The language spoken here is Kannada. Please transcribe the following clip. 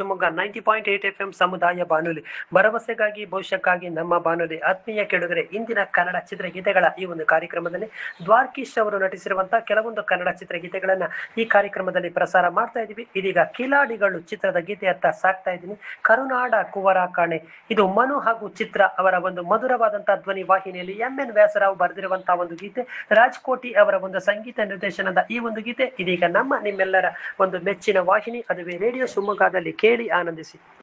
Shivamogga ninety point eight F M ಸಮುದಾಯ ಬಾನುಲಿ ಭರವಸೆಗಾಗಿ ಭವಿಷ್ಯಕ್ಕಾಗಿ ನಮ್ಮ ಬಾನುಲಿ ಆತ್ಮೀಯ ಕೆಡುಗರೆ ಇಂದಿನ ಕನ್ನಡ ಚಿತ್ರಗೀತೆಗಳ ಈ ಒಂದು ಕಾರ್ಯಕ್ರಮದಲ್ಲಿ ದ್ವಾರ್ಕೀಶ್ ಅವರು ನಟಿಸಿರುವಂತಹ ಕೆಲವೊಂದು ಕನ್ನಡ ಚಿತ್ರಗೀತೆಗಳನ್ನ ಈ ಕಾರ್ಯಕ್ರಮದಲ್ಲಿ ಪ್ರಸಾರ ಮಾಡ್ತಾ ಇದೀವಿ ಇದೀಗ ಕಿಲಾಡಿಗಳು ಚಿತ್ರದ ಗೀತೆಯತ್ತ ಸಾಕ್ತಾ ಇದ್ದೀನಿ ಕರುನಾಡ ಕುವರ ಕಾಣೆ ಇದು ಮನು ಹಾಗೂ ಚಿತ್ರ ಅವರ ಒಂದು ಮಧುರವಾದಂತಹ ಧ್ವನಿ ವಾಹಿನಿಯಲ್ಲಿ ಎಂ ಎನ್ ವ್ಯಾಸರಾವ್ ಬರೆದಿರುವಂತಹ ಒಂದು ಗೀತೆ ರಾಜ್ಕೋಟಿ ಅವರ ಒಂದು ಸಂಗೀತ ನಿರ್ದೇಶನದ ಈ ಒಂದು ಗೀತೆ ಇದೀಗ ನಮ್ಮ ನಿಮ್ಮೆಲ್ಲರ ಒಂದು ಮೆಚ್ಚಿನ ವಾಹಿನಿ ಅದುವೇ ರೇಡಿಯೋ ಶಿವಮೊಗ್ಗದಲ್ಲಿ ಕೇಳಿ ಆನಂದಿಸಿ